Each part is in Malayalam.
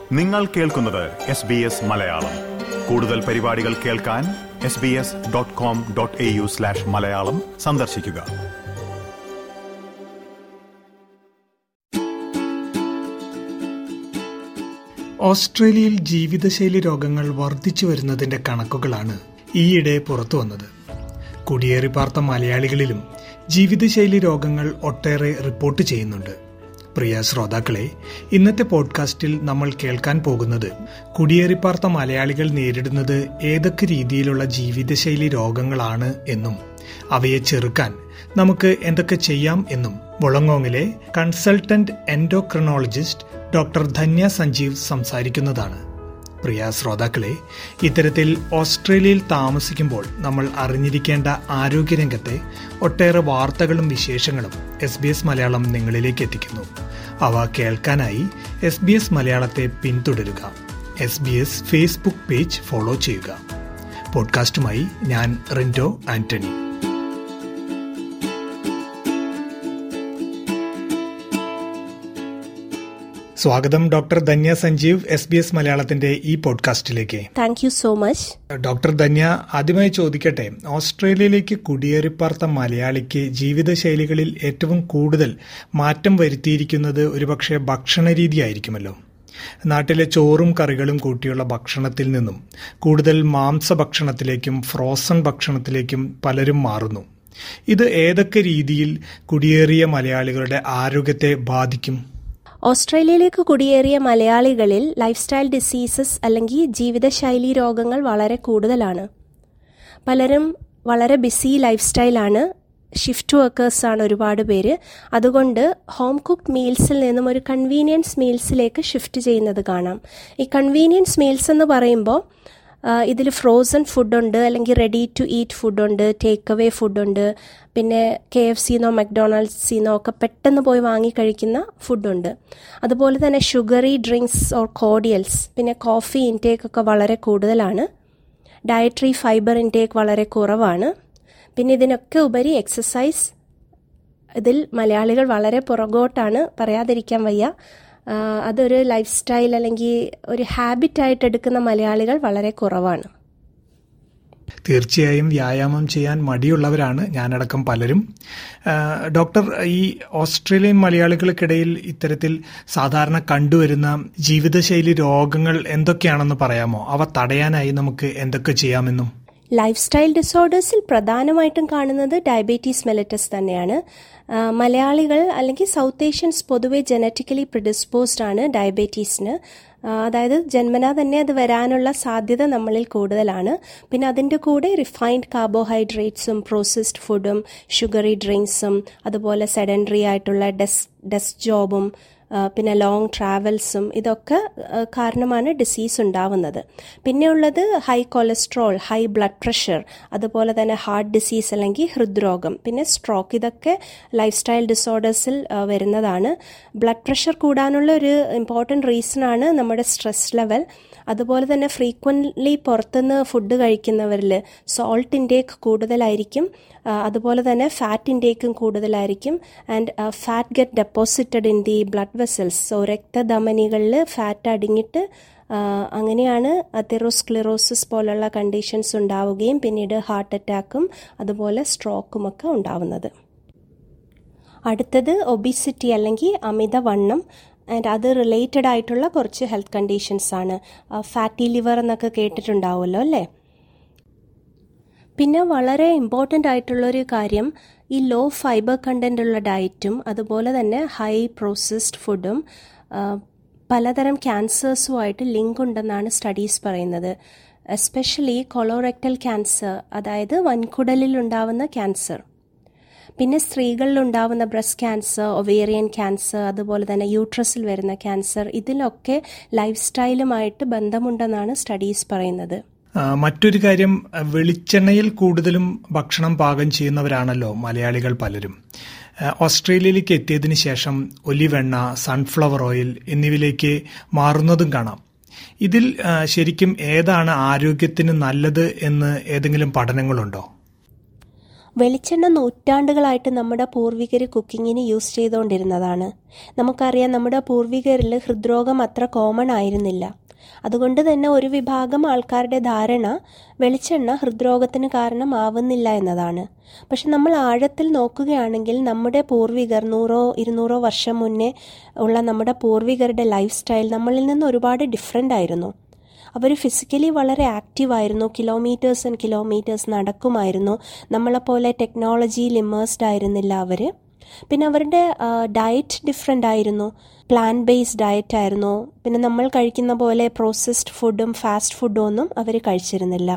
നിങ്ങൾ കേൾക്കുന്നത് എസ് ബി എസ് മലയാളം കൂടുതൽ പരിപാടികൾ കേൾക്കാൻ S B S dot com dot A U slash Malayalam സന്ദർശിക്കുക ഓസ്ട്രേലിയയിൽ ജീവിതശൈലി രോഗങ്ങൾ വർദ്ധിച്ചു വരുന്നതിന്റെ കണക്കുകളാണ് ഈയിടെ പുറത്തു വന്നത് കുടിയേറി പാർത്ത മലയാളികളിലും ജീവിതശൈലി രോഗങ്ങൾ ഒട്ടേറെ റിപ്പോർട്ട് ചെയ്യുന്നുണ്ട് പ്രിയ ശ്രോതാക്കളെ ഇന്നത്തെ പോഡ്കാസ്റ്റിൽ നമ്മൾ കേൾക്കാൻ പോകുന്നത് കുടിയേറിപ്പാർത്ത മലയാളികൾ നേരിടുന്നത് ഏതൊക്കെ രീതിയിലുള്ള ജീവിതശൈലി രോഗങ്ങളാണ് എന്നും അവയെ ചെറുക്കാൻ നമുക്ക് എന്തൊക്കെ ചെയ്യാം എന്നും മുളങ്ങോങ്ങിലെ consultant endocrinologist doctor Dhanya Sanjeev സംസാരിക്കുന്നതാണ് പ്രിയ ശ്രോതാക്കളെ ഇത്തരത്തിൽ ഓസ്ട്രേലിയയിൽ താമസിക്കുമ്പോൾ നമ്മൾ അറിഞ്ഞിരിക്കേണ്ട ആരോഗ്യരംഗത്തെ ഒട്ടേറെ വാർത്തകളും വിശേഷങ്ങളും എസ് ബി എസ് മലയാളം നിങ്ങളിലേക്ക് എത്തിക്കുന്നു അവ കേൾക്കാനായി എസ് ബി എസ് മലയാളത്തെ പിന്തുടരുക S B S Facebook page follow ചെയ്യുക പോഡ്കാസ്റ്റുമായി ഞാൻ റിൻഡോ ആന്റണി സ്വാഗതം doctor Dhanya Sanjeev S B S മലയാളത്തിന്റെ ഈ പോഡ്കാസ്റ്റിലേക്ക് thank you so much doctor Dhanya ആദ്യമായി ചോദിക്കട്ടെ ഓസ്ട്രേലിയയിലേക്ക് കുടിയേറിപ്പാർത്ത മലയാളിക്ക് ജീവിതശൈലികളിൽ ഏറ്റവും കൂടുതൽ മാറ്റം വരുത്തിയിരിക്കുന്നത് ഒരുപക്ഷെ ഭക്ഷണ രീതി ആയിരിക്കുമല്ലോ നാട്ടിലെ ചോറും കറികളും കൂട്ടിയുള്ള ഭക്ഷണത്തിൽ നിന്നും കൂടുതൽ മാംസഭക്ഷണത്തിലേക്കും ഫ്രോസൺ ഭക്ഷണത്തിലേക്കും പലരും മാറുന്നു ഇത് ഏതൊക്കെ രീതിയിൽ കുടിയേറിയ മലയാളികളുടെ ആരോഗ്യത്തെ ബാധിക്കും ഓസ്ട്രേലിയയിലേക്ക് കുടിയേറിയ മലയാളികളിൽ ലൈഫ് സ്റ്റൈൽ ഡിസീസസ് അല്ലെങ്കിൽ ജീവിതശൈലി രോഗങ്ങൾ വളരെ കൂടുതലാണ് പലരും വളരെ ബിസി ലൈഫ് സ്റ്റൈലാണ് ഷിഫ്റ്റ് വർക്കേഴ്സാണ് ഒരുപാട് പേര് അതുകൊണ്ട് ഹോം കുക്ക്ഡ് മീൽസിൽ നിന്നും ഒരു കൺവീനിയൻസ് മീൽസിലേക്ക് ഷിഫ്റ്റ് ചെയ്യുന്നത് കാണാം ഈ കൺവീനിയൻസ് മീൽസ് എന്ന് പറയുമ്പോൾ ഇതിൽ ഫ്രോസൺ ഫുഡുണ്ട് അല്ലെങ്കിൽ റെഡി ടു ഈറ്റ് ഫുഡുണ്ട് ടേക്ക് അവേ ഫുഡുണ്ട് പിന്നെ കെ എഫ് സിന്നോ മക്ഡൊണാൾഡ്സിന്നോ ഒക്കെ പെട്ടെന്ന് പോയി വാങ്ങി കഴിക്കുന്ന ഫുഡുണ്ട് അതുപോലെ തന്നെ ഷുഗറി ഡ്രിങ്ക്സ് ഓർ കോഡിയൽസ് പിന്നെ കോഫി ഇൻടേക്ക് ഒക്കെ വളരെ കൂടുതലാണ് ഡയറ്ററി ഫൈബർ ഇൻടേക്ക് വളരെ കുറവാണ് പിന്നെ ഇതിനൊക്കെ ഉപരി എക്സസൈസ് ഇതിൽ മലയാളികൾ വളരെ പുറകോട്ടാണ് പറയാതിരിക്കാൻ വയ്യ അതൊരു ലൈഫ് സ്റ്റൈൽ അല്ലെങ്കിൽ ഒരു ഹാബിറ്റായിട്ട് എടുക്കുന്ന മലയാളികൾ വളരെ കുറവാണ് തീർച്ചയായും വ്യായാമം ചെയ്യാൻ മടിയുള്ളവരാണ് ഞാനടക്കം പലരും ഡോക്ടർ ഈ ഓസ്ട്രേലിയൻ മലയാളികൾക്കിടയിൽ ഇത്തരത്തിൽ സാധാരണ കണ്ടുവരുന്ന ജീവിതശൈലി രോഗങ്ങൾ എന്തൊക്കെയാണെന്ന് പറയാമോ അവ തടയാനായി നമുക്ക് എന്തൊക്കെ ചെയ്യാമെന്നും ലൈഫ് സ്റ്റൈൽ ഡിസോർഡേഴ്സിൽ പ്രധാനമായിട്ടും കാണുന്നത് ഡയബറ്റീസ് മെലറ്റസ് തന്നെയാണ് മലയാളികൾ അല്ലെങ്കിൽ സൗത്ത് ഏഷ്യൻസ് പൊതുവെ ജനറ്റിക്കലി പ്രിഡിസ്പോസ്ഡ് ആണ് ഡയബറ്റീസിന് അതായത് ജന്മനാ തന്നെ അത് വരാനുള്ള സാധ്യത നമ്മളിൽ കൂടുതലാണ് പിന്നെ അതിൻ്റെ കൂടെ റിഫൈൻഡ് കാർബോഹൈഡ്രേറ്റ്സും പ്രോസസ്ഡ് ഫുഡും ഷുഗറി ഡ്രിങ്ക്സും അതുപോലെ സെഡൻഡറി ആയിട്ടുള്ള ഡെസ് ഡെസ്ക് ജോബും പിന്നെ ലോങ് ട്രാവൽസും ഇതൊക്കെ കാരണമാണ് ഡിസീസ് ഉണ്ടാവുന്നത് പിന്നെ ഉള്ളത് high cholesterol high blood pressure അതുപോലെ തന്നെ ഹാർട്ട് ഡിസീസ് അല്ലെങ്കിൽ ഹൃദ്രോഗം പിന്നെ സ്ട്രോക്ക് ഇതൊക്കെ ലൈഫ് സ്റ്റൈൽ ഡിസോർഡേഴ്സിൽ വരുന്നതാണ് ബ്ലഡ് പ്രഷർ കൂടാനുള്ള ഒരു ഇമ്പോർട്ടൻറ്റ് റീസൺ ആണ് നമ്മുടെ സ്ട്രെസ് ലെവൽ അതുപോലെ തന്നെ ഫ്രീക്വൻ്റ്ലി പുറത്തുനിന്ന് ഫുഡ് കഴിക്കുന്നവരിൽ സോൾട്ട് ഇൻടേക്ക് കൂടുതലായിരിക്കും അതുപോലെ തന്നെ ഫാറ്റ് ഇൻടേക്കും കൂടുതലായിരിക്കും and fat get deposited in the blood vessels so രക്തധമനികളിൽ ഫാറ്റ് അടിഞ്ഞിട്ട് അങ്ങനെയാണ് തെറോസ്ക്ലിറോസിസ് പോലുള്ള കണ്ടീഷൻസ് ഉണ്ടാവുകയും പിന്നീട് ഹാർട്ട് അറ്റാക്കും അതുപോലെ സ്ട്രോക്കും ഒക്കെ ഉണ്ടാവുന്നത് അടുത്തത് ഒബിസിറ്റി അല്ലെങ്കിൽ അമിതവണ്ണം ആൻഡ് അത് റിലേറ്റഡ് ആയിട്ടുള്ള കുറച്ച് ഹെൽത്ത് കണ്ടീഷൻസ് ആണ് ഫാറ്റി ലിവർ എന്നൊക്കെ കേട്ടിട്ടുണ്ടാവുമല്ലോ അല്ലേ പിന്നെ വളരെ ഇമ്പോർട്ടൻ്റ് ആയിട്ടുള്ളൊരു കാര്യം ഈ ലോ ഫൈബർ കണ്ടൻ്റ് ഉള്ള ഡയറ്റും അതുപോലെ തന്നെ ഹൈ പ്രോസസ്ഡ് ഫുഡും പലതരം ക്യാൻസേഴ്സുമായിട്ട് ലിങ്ക് ഉണ്ടെന്നാണ് സ്റ്റഡീസ് പറയുന്നത് എസ്പെഷ്യലി കൊളോറെക്ടൽ ക്യാൻസർ അതായത് വൻകുടലിൽ ഉണ്ടാവുന്ന ക്യാൻസർ പിന്നെ സ്ത്രീകളിൽ ഉണ്ടാവുന്ന ബ്രസ്റ്റ് ക്യാൻസർ ഒവേറിയൻ ക്യാൻസർ അതുപോലെ തന്നെ യൂട്രസിൽ വരുന്ന ക്യാൻസർ ഇതിലൊക്കെ ലൈഫ് സ്റ്റൈലുമായിട്ട് ബന്ധമുണ്ടെന്നാണ് സ്റ്റഡീസ് പറയുന്നത് മറ്റൊരു കാര്യം വെളിച്ചെണ്ണയിൽ കൂടുതലും ഭക്ഷണം പാകം ചെയ്യുന്നവരാണല്ലോ മലയാളികൾ പലരും ഓസ്ട്രേലിയയിലേക്ക് എത്തിയതിനു ശേഷം ഒലിവെണ്ണ സൺഫ്ലവർ ഓയിൽ എന്നിവയിലേക്ക് മാറുന്നതും കാണാം ഇതിൽ ശരിക്കും ഏതാണ് ആരോഗ്യത്തിന് നല്ലത് എന്ന് ഏതെങ്കിലും പഠനങ്ങളുണ്ടോ വെളിച്ചെണ്ണ നൂറ്റാണ്ടുകളായിട്ട് നമ്മുടെ പൂർവികർ കുക്കിങ്ങിന് യൂസ് ചെയ്തുകൊണ്ടിരുന്നതാണ് നമുക്കറിയാം നമ്മുടെ പൂർവികരിൽ ഹൃദ്രോഗം അത്ര കോമൺ ആയിരുന്നില്ല അതുകൊണ്ട് തന്നെ ഒരു വിഭാഗം ആൾക്കാരുടെ ധാരണ വെളിച്ചെണ്ണ ഹൃദ്രോഗത്തിന് കാരണമാവുന്നില്ല എന്നതാണ് പക്ഷെ നമ്മൾ ആഴത്തിൽ നോക്കുകയാണെങ്കിൽ നമ്മുടെ പൂർവികർ നൂറോ ഇരുന്നൂറോ വർഷം മുന്നേ ഉള്ള നമ്മുടെ പൂർവികരുടെ ലൈഫ് സ്റ്റൈൽ നമ്മളിൽ നിന്ന് ഒരുപാട് ഡിഫറെൻ്റ് ആയിരുന്നു അവർ ഫിസിക്കലി വളരെ ആക്റ്റീവായിരുന്നു കിലോമീറ്റേഴ്സ് ആൻഡ് കിലോമീറ്റേഴ്സ് നടക്കുമായിരുന്നു നമ്മളെപ്പോലെ ടെക്നോളജിയിൽ ഇമേഴ്സ്ഡ് ആയിരുന്നില്ല അവർ പിന്നെ അവരുടെ ഡയറ്റ് ഡിഫറെൻ്റ് ആയിരുന്നു പ്ലാൻ ബേസ്ഡ് ഡയറ്റ് ആയിരുന്നു പിന്നെ നമ്മൾ കഴിക്കുന്ന പോലെ പ്രോസസ്ഡ് ഫുഡും ഫാസ്റ്റ് ഫുഡും ഒന്നും അവർ കഴിച്ചിരുന്നില്ല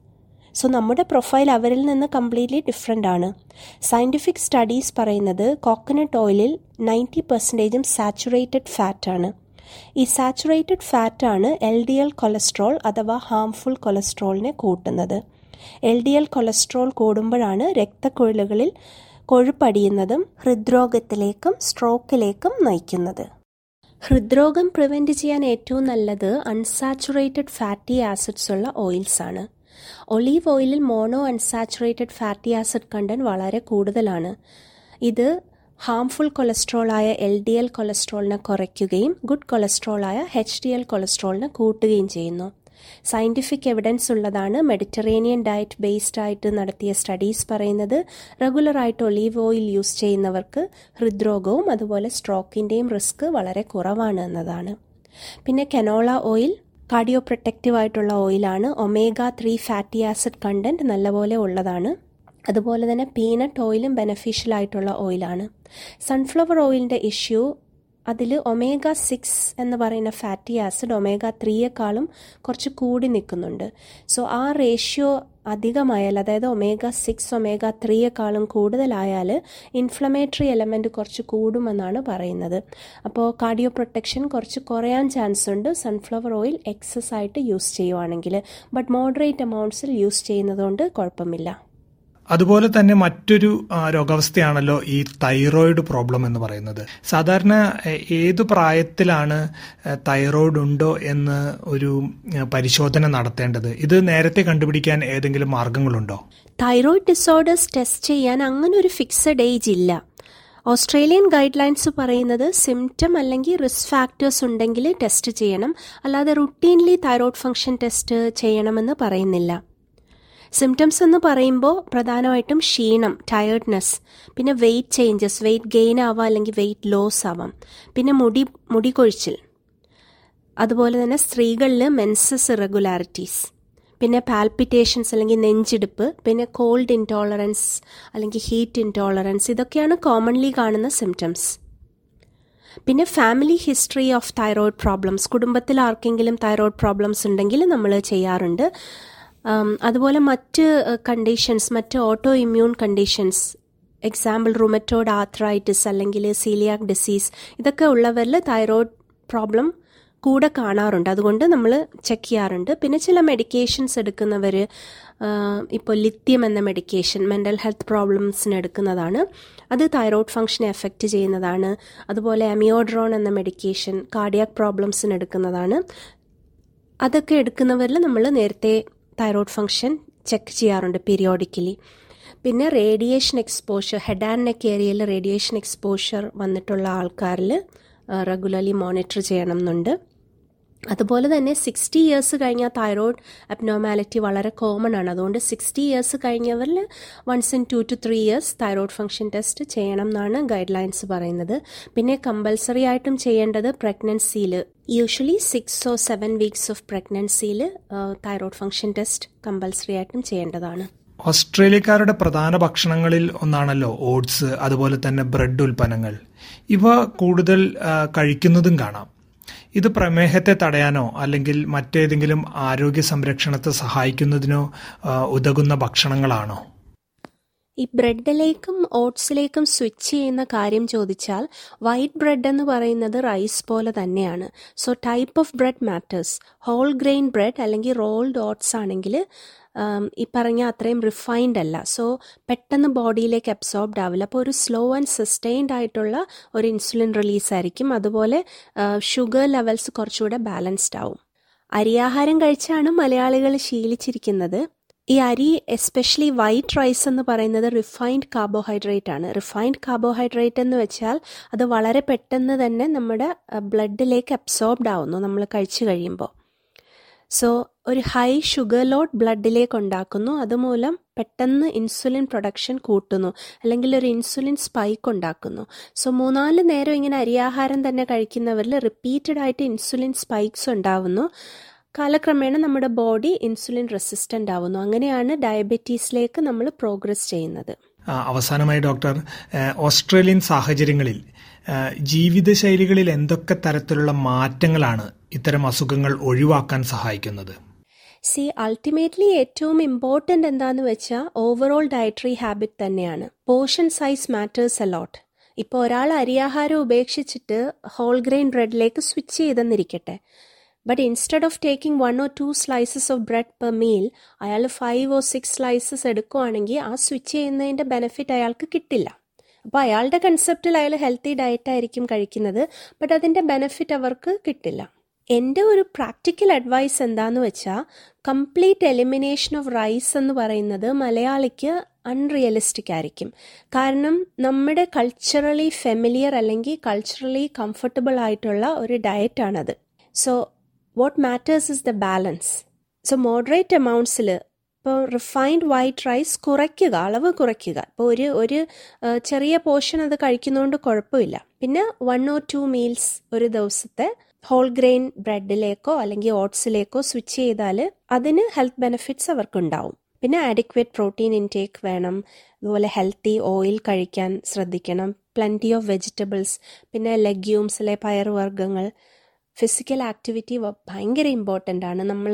സോ നമ്മുടെ പ്രൊഫൈൽ അവരിൽ നിന്ന് കംപ്ലീറ്റ്ലി ഡിഫറെൻ്റ് ആണ് സയൻറ്റിഫിക് സ്റ്റഡീസ് പറയുന്നത് കോക്കനട്ട് ഓയിലിൽ നയൻറ്റി പെർസെൻറ്റേജും സാച്ചുറേറ്റഡ് ഫാറ്റാണ് ഈ സാച്ചുറേറ്റഡ് ഫാറ്റാണ് എൽ ഡി എൽ കൊളസ്ട്രോൾ അഥവാ ഹാംഫുൾ കൊളസ്ട്രോളിനെ കൂട്ടുന്നത് എൽ ഡി എൽ കൊളസ്ട്രോൾ കൂടുമ്പോഴാണ് രക്തക്കുഴലുകളിൽ കൊഴുപ്പടിയുന്നതും ഹൃദ്രോഗത്തിലേക്കും സ്ട്രോക്കിലേക്കും നയിക്കുന്നത് ഹൃദ്രോഗം പ്രിവെൻറ്റ് ചെയ്യാൻ ഏറ്റവും നല്ലത് അൺസാച്ചുറേറ്റഡ് ഫാറ്റി ആസിഡ്സ് ഉള്ള ഓയിൽസ് ആണ് ഒലീവ് ഓയിലിൽ mono unsaturated fatty acid content വളരെ കൂടുതലാണ് ഇത് ഹാംഫുൾ കൊളസ്ട്രോളായ എൽ ഡി എൽ കൊളസ്ട്രോളിനെ കുറയ്ക്കുകയും ഗുഡ് കൊളസ്ട്രോളായ എച്ച് ഡി എൽ കൊളസ്ട്രോളിനെ കൂട്ടുകയും ചെയ്യുന്നു സയൻറ്റിഫിക് എവിഡൻസ് ഉള്ളതാണ് മെഡിറ്ററേനിയൻ ഡയറ്റ് ബേസ്ഡ് ആയിട്ട് നടത്തിയ സ്റ്റഡീസ് പറയുന്നത് റെഗുലറായിട്ട് ഒലീവ് ഓയിൽ യൂസ് ചെയ്യുന്നവർക്ക് ഹൃദ്രോഗവും അതുപോലെ സ്ട്രോക്കിൻ്റെയും റിസ്ക് വളരെ കുറവാണ് എന്നതാണ് പിന്നെ കെനോള ഓയിൽ കാർഡിയോ പ്രൊട്ടക്റ്റീവ് ആയിട്ടുള്ള ഓയിലാണ് omega three fatty acid content നല്ലപോലെ ഉള്ളതാണ് അതുപോലെ തന്നെ പീനട്ട് ഓയിലും ബെനഫിഷ്യൽ ആയിട്ടുള്ള ഓയിലാണ് സൺഫ്ലവർ ഓയിലിൻ്റെ ഇഷ്യൂ അതിൽ ഒമേഗ സിക്സ് എന്ന് പറയുന്ന ഫാറ്റി ആസിഡ് ഒമേഗ ത്രീയേക്കാളും കുറച്ച് കൂടി നിൽക്കുന്നുണ്ട് സോ ആ റേഷ്യോ അധികമായാൽ അതായത് ഒമേഗ സിക്സ് ഒമേഗ ത്രീയേക്കാളും കൂടുതലായാൽ ഇൻഫ്ലമേറ്ററി എലമെൻറ്റ് കുറച്ച് കൂടുമെന്നാണ് പറയുന്നത് അപ്പോൾ കാർഡിയോ പ്രൊട്ടക്ഷൻ കുറച്ച് കുറയാൻ ചാൻസ് ഉണ്ട് സൺഫ്ലവർ ഓയിൽ എക്സസ് ആയിട്ട് യൂസ് ചെയ്യുവാണെങ്കിൽ ബട്ട് മോഡറേറ്റ് എമൗണ്ട്സിൽ യൂസ് ചെയ്യുന്നതുകൊണ്ട് കുഴപ്പമില്ല അതുപോലെ തന്നെ മറ്റൊരു രോഗാവസ്ഥയാണല്ലോ ഈ തൈറോയിഡ് പ്രോബ്ലം എന്ന് പറയുന്നത് സാധാരണ ഏതു പ്രായത്തിലാണ് തൈറോയിഡ് ഉണ്ടോ എന്ന് ഒരു പരിശോധന നടത്തേണ്ടത് ഇത് നേരത്തെ കണ്ടുപിടിക്കാൻ ഏതെങ്കിലും മാർഗങ്ങളുണ്ടോ തൈറോയിഡ് ഡിസോർഡേഴ്സ് ടെസ്റ്റ് ചെയ്യാൻ അങ്ങനെ ഒരു ഫിക്സഡ് ഏജ് ഇല്ല ഓസ്ട്രേലിയൻ ഗൈഡ് ലൈൻസ് പറയുന്നത് സിംറ്റം അല്ലെങ്കിൽ റിസ്ക് ഫാക്ടേഴ്സ് ഉണ്ടെങ്കിൽ ടെസ്റ്റ് ചെയ്യണം അല്ലാതെ റുട്ടീൻലി തൈറോയ്ഡ് ഫംഗ്ഷൻ ടെസ്റ്റ് ചെയ്യണമെന്ന് പറയുന്നില്ല സിംറ്റംസ് എന്ന് പറയുമ്പോൾ പ്രധാനമായിട്ടും ക്ഷീണം ടയേർഡ്നെസ് പിന്നെ വെയിറ്റ് ചേഞ്ചസ് വെയിറ്റ് ഗെയിൻ ആവാം അല്ലെങ്കിൽ വെയിറ്റ് ലോസ് ആവാം പിന്നെ മുടി മുടി കൊഴിച്ചിൽ അതുപോലെ തന്നെ സ്ത്രീകളിൽ മെൻസസ് ഇറഗുലാരിറ്റീസ് പിന്നെ പാൽപിറ്റേഷൻസ് അല്ലെങ്കിൽ നെഞ്ചിടിപ്പ് പിന്നെ കോൾഡ് ഇൻടോളറൻസ് അല്ലെങ്കിൽ ഹീറ്റ് ഇൻടോളറൻസ് ഇതൊക്കെയാണ് കോമൺലി കാണുന്ന സിംറ്റംസ് പിന്നെ family history of thyroid problems കുടുംബത്തിൽ ആർക്കെങ്കിലും തൈറോയ്ഡ് പ്രോബ്ലംസ് ഉണ്ടെങ്കിൽ നമ്മൾ ചെയ്യാറുണ്ട് അതുപോലെ മറ്റ് കണ്ടീഷൻസ് മറ്റ് auto immune conditions example rheumatoid arthritis അല്ലെങ്കിൽ സീലിയാക് ഡിസീസ് ഇതൊക്കെ ഉള്ളവരിൽ തൈറോയ്ഡ് പ്രോബ്ലം കൂടെ കാണാറുണ്ട് അതുകൊണ്ട് നമ്മൾ ചെക്ക് ചെയ്യാറുണ്ട് പിന്നെ ചില മെഡിക്കേഷൻസ് എടുക്കുന്നവർ ഇപ്പോൾ ലിത്യം എന്ന മെഡിക്കേഷൻ മെൻ്റൽ ഹെൽത്ത് പ്രോബ്ലംസിന് എടുക്കുന്നതാണ് അത് തൈറോയ്ഡ് ഫംഗ്ഷനെ എഫക്റ്റ് ചെയ്യുന്നതാണ് അതുപോലെ അമിയോഡ്രോൺ എന്ന മെഡിക്കേഷൻ കാർഡിയാക് പ്രോബ്ലംസിന് എടുക്കുന്നതാണ് അതൊക്കെ എടുക്കുന്നവരിൽ നമ്മൾ നേരത്തെ തൈറോയ്ഡ് ഫംഗ്ഷൻ ചെക്ക് ചെയ്യാറുണ്ട് പീരിയോഡിക്കലി പിന്നെ radiation exposure head and neck ഏരിയയിൽ റേഡിയേഷൻ എക്സ്പോഷർ വന്നിട്ടുള്ള ആൾക്കാരിൽ റെഗുലർലി മോണിറ്റർ ചെയ്യണം എന്നുണ്ട് അതുപോലെ തന്നെ സിക്സ്റ്റി ഇയേഴ്സ് കഴിഞ്ഞാൽ തൈറോയ്ഡ് അബ്നോമാലിറ്റി വളരെ കോമൺ ആണ് അതുകൊണ്ട് സിക്സ്റ്റി ഇയേഴ്സ് കഴിഞ്ഞവരിൽ once in two two three years thyroid function test ചെയ്യണം എന്നാണ് ഗൈഡ് ലൈൻസ് പറയുന്നത് പിന്നെ കമ്പൽസറി ആയിട്ടും ചെയ്യേണ്ടത് പ്രഗ്നൻസിയിൽ usually six or seven weeks of പ്രഗ്നൻസിയിൽ തൈറോയ്ഡ് ഫംഗ്ഷൻ ടെസ്റ്റ് കമ്പൽസറി ആയിട്ടും ചെയ്യേണ്ടതാണ് ഓസ്ട്രേലിയക്കാരുടെ പ്രധാന ഭക്ഷണങ്ങളിൽ ഒന്നാണല്ലോ ഓട്സ് അതുപോലെ തന്നെ ബ്രെഡ് ഉൽപ്പന്നങ്ങൾ ഇവ കൂടുതൽ കഴിക്കുന്നതും കാണാം ഇത് പ്രമേഹത്തെ തടയാനോ അല്ലെങ്കിൽ മറ്റേതെങ്കിലും ആരോഗ്യ സംരക്ഷണത്തെ സഹായിക്കുന്നതിനോ ഉതകുന്ന ഭക്ഷണങ്ങളാണോ ഈ ബ്രെഡിലേക്കും ഓട്സിലേക്കും സ്വിച്ച് ചെയ്യുന്ന കാര്യം ചോദിച്ചാൽ വൈറ്റ് ബ്രെഡ് എന്ന് പറയുന്നത് റൈസ് പോലെ തന്നെയാണ് so type of bread matters whole grain bread അല്ലെങ്കിൽ റോൾഡ് ഓട്സ് ആണെങ്കിൽ ഈ പറഞ്ഞ അത്രയും റിഫൈൻഡ് അല്ല സോ പെട്ടെന്ന് ബോഡിയിലേക്ക് അബ്സോർബ്ഡ് ആവില്ല അപ്പോൾ ഒരു സ്ലോ ആൻഡ് സസ്റ്റെയിൻഡ് ആയിട്ടുള്ള ഒരു ഇൻസുലിൻ റിലീസ് ആയിരിക്കും അതുപോലെ ഷുഗർ ലെവൽസ് കുറച്ചുകൂടെ ബാലൻസ്ഡ് ആവും അരിയാഹാരം കഴിച്ചാണ് മലയാളികൾ ശീലിച്ചിരിക്കുന്നത് ഈ അരി എസ്പെഷ്യലി വൈറ്റ് റൈസ് എന്ന് പറയുന്നത് റിഫൈൻഡ് കാർബോഹൈഡ്രേറ്റ് ആണ് റിഫൈൻഡ് കാർബോഹൈഡ്രേറ്റ് എന്ന് വെച്ചാൽ അത് വളരെ പെട്ടെന്ന് തന്നെ നമ്മുടെ ബ്ലഡിലേക്ക് അബ്സോർബ്ഡ് ആവുന്നു നമ്മൾ കഴിച്ചു കഴിയുമ്പോൾ സോ ഒരു ഹൈ ഷുഗർ ലോഡ് ബ്ലഡിലേക്ക് ഉണ്ടാക്കുന്നു അതുമൂലം പെട്ടെന്ന് ഇൻസുലിൻ പ്രൊഡക്ഷൻ കൂട്ടുന്നു അല്ലെങ്കിൽ ഒരു ഇൻസുലിൻ സ്പൈക്ക് ഉണ്ടാക്കുന്നു സോ മൂന്നാല് നേരം ഇങ്ങനെ അരിയാഹാരം തന്നെ കഴിക്കുന്നവരിൽ റിപ്പീറ്റഡ് ആയിട്ട് ഇൻസുലിൻ സ്പൈക്സ് ഉണ്ടാവുന്നു കാലക്രമേണ നമ്മുടെ ബോഡി ഇൻസുലിൻ റെസിസ്റ്റൻ്റ് ആവുന്നു അങ്ങനെയാണ് ഡയബറ്റീസിലേക്ക് നമ്മൾ പ്രോഗ്രസ് ചെയ്യുന്നത് അവസാനമായി ഡോക്ടർ ഓസ്ട്രേലിയൻ സാഹചര്യങ്ങളിൽ ജീവിതശൈലികളിൽ എന്തൊക്കെ തരത്തിലുള്ള മാറ്റങ്ങളാണ് ഇത്തരം അസുഖങ്ങൾ ഒഴിവാക്കാൻ സഹായിക്കുന്നത് സി അൾട്ടിമേറ്റ്ലി ഏറ്റവും ഇമ്പോർട്ടൻ്റ് എന്താന്ന് വെച്ചാൽ ഓവറോൾ ഡയറ്ററി ഹാബിറ്റ് തന്നെയാണ് പോർഷൻ സൈസ് മാറ്റേഴ്സ് അലോട്ട് ഇപ്പോൾ ഒരാൾ അരിയാഹാരം ഉപേക്ഷിച്ചിട്ട് ഹോൾ ഗ്രെയിൻ ബ്രെഡിലേക്ക് സ്വിച്ച് ചെയ്തെന്നിരിക്കട്ടെ but instead of taking one or two slices of bread per meal അയാൾ ഫൈവ് ഓർ സിക്സ് സ്ലൈസസ് എടുക്കുവാണെങ്കിൽ ആ സ്വിച്ച് ചെയ്യുന്നതിൻ്റെ ബെനിഫിറ്റ് അയാൾക്ക് കിട്ടില്ല അപ്പോൾ അയാളുടെ കൺസെപ്റ്റിൽ അയാൾ ഹെൽത്തി ഡയറ്റ് ആയിരിക്കും കഴിക്കുന്നത് ബട്ട് അതിൻ്റെ ബെനിഫിറ്റ് അവർക്ക് കിട്ടില്ല എൻ്റെ ഒരു പ്രാക്ടിക്കൽ അഡ്വൈസ് എന്താന്ന് വെച്ചാൽ കംപ്ലീറ്റ് എലിമിനേഷൻ ഓഫ് റൈസ് എന്ന് പറയുന്നത് മലയാളിക്ക് അൺറിയലിസ്റ്റിക് ആയിരിക്കും കാരണം നമ്മുടെ കൾച്ചറലി ഫെമിലിയർ അല്ലെങ്കിൽ കൾച്ചറലി കംഫർട്ടബിൾ ആയിട്ടുള്ള ഒരു ഡയറ്റാണത് so what matters is the balance so moderate എമൗണ്ട്സിൽ ഇപ്പോൾ റിഫൈൻഡ് വൈറ്റ് റൈസ് കുറയ്ക്കുക അളവ് കുറയ്ക്കുക ഇപ്പോൾ ഒരു ഒരു ചെറിയ പോർഷൻ അത് കഴിക്കുന്നതുകൊണ്ട് കുഴപ്പമില്ല പിന്നെ വൺ ഓർ ടു മീൽസ് ഒരു ദിവസത്തെ ഹോൾ ഗ്രെയിൻ ബ്രെഡിലേക്കോ അല്ലെങ്കിൽ ഓട്സിലേക്കോ സ്വിച്ച് ചെയ്താൽ അതിന് ഹെൽത്ത് ബെനിഫിറ്റ്സ് അവർക്കുണ്ടാവും പിന്നെ ആഡിക്വേറ്റ് പ്രോട്ടീൻ ഇൻടേക്ക് വേണം അതുപോലെ ഹെൽത്തി ഓയിൽ കഴിക്കാൻ ശ്രദ്ധിക്കണം പ്ലൻറ്റി ഓഫ് വെജിറ്റബിൾസ് പിന്നെ ലെഗ്യൂംസിലെ പയറുവർഗ്ഗങ്ങൾ ഫിസിക്കൽ ആക്ടിവിറ്റി ഭയങ്കര ഇമ്പോർട്ടൻ്റ് ആണ് നമ്മൾ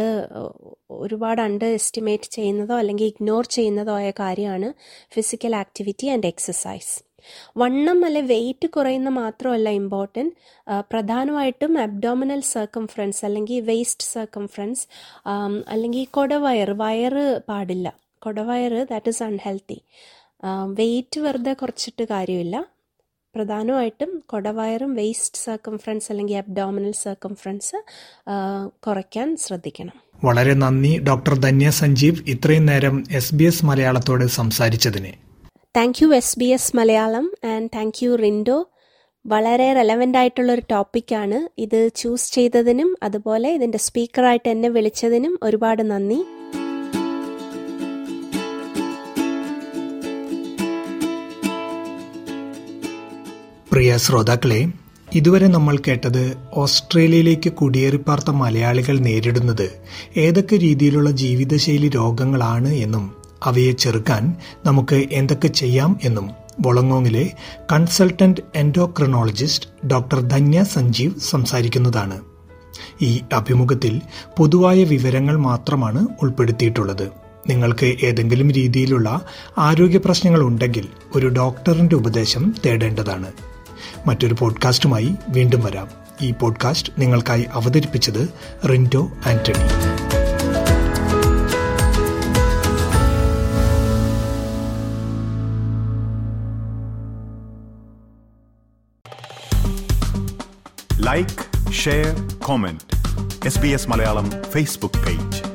ഒരുപാട് അണ്ടർ എസ്റ്റിമേറ്റ് ചെയ്യുന്നതോ അല്ലെങ്കിൽ ഇഗ്നോർ ചെയ്യുന്നതോ ആയ കാര്യമാണ് ഫിസിക്കൽ ആക്ടിവിറ്റി ആൻഡ് എക്സസൈസ് വണ്ണം അല്ലെ വെയിറ്റ് കുറയുന്ന മാത്രമല്ല ഇമ്പോർട്ടൻറ്റ് പ്രധാനമായിട്ടും അബ്ഡോമിനൽ സർക്കംഫറൻസ് അല്ലെങ്കിൽ വേസ്റ്റ് സർക്കംഫറൻസ് അല്ലെങ്കിൽ കൊടവയർ വയറ് പാടില്ല കൊടവയർ ദാറ്റ് ഇസ് അൺഹെൽത്തി വെയിറ്റ് വെറുതെ കുറച്ചിട്ട് കാര്യമില്ല പ്രധാനമായിട്ടും കൊടവയറും വേസ്റ്റ് സർക്കംഫറൻസ് അല്ലെങ്കിൽ അബ്ഡോമിനൽ സർക്കംഫറൻസ് കുറയ്ക്കാൻ ശ്രദ്ധിക്കണം വളരെ നന്ദി ഡോക്ടർ ധന്യ സഞ്ജീവ് ഇത്രയും നേരം എസ് ബി എസ് മലയാളത്തോട് സംസാരിച്ചതിന് thank you S B S Malayalam and thank you Rindo വളരെ റെലവൻ്റ് ആയിട്ടുള്ള ഒരു ടോപ്പിക്കാണ് ഇത് ചൂസ് ചെയ്തതിനും അതുപോലെ ഇതിൻ്റെ സ്പീക്കറായിട്ട് എന്നെ വിളിച്ചതിനും ഒരുപാട് നന്ദി പ്രിയ ശ്രോതാക്കളെ ഇതുവരെ നമ്മൾ കേട്ടത് ഓസ്ട്രേലിയയിലേക്ക് കുടിയേറിപ്പാർത്ത മലയാളികൾ നേരിടുന്നത് ഏതൊക്കെ രീതിയിലുള്ള ജീവിതശൈലി രോഗങ്ങളാണ് എന്നും അവയെ ചെറുക്കാൻ നമുക്ക് എന്തൊക്കെ ചെയ്യാം എന്നും വൊളങ്ങോങ്ങിലെ consultant endocrinologist doctor Dhanya Sanjeev സംസാരിക്കുന്നതാണ് ഈ അഭിമുഖത്തിൽ പൊതുവായ വിവരങ്ങൾ മാത്രമാണ് ഉൾപ്പെടുത്തിയിട്ടുള്ളത് നിങ്ങൾക്ക് ഏതെങ്കിലും രീതിയിലുള്ള ആരോഗ്യ പ്രശ്നങ്ങൾ ഉണ്ടെങ്കിൽ ഒരു ഡോക്ടറിന്റെ ഉപദേശം തേടേണ്ടതാണ് മറ്റൊരു പോഡ്കാസ്റ്റുമായി വീണ്ടും വരാം ഈ പോഡ്കാസ്റ്റ് നിങ്ങൾക്കായി അവതരിപ്പിച്ചത് Rindo Antony like share comment S B S Malayalam Facebook page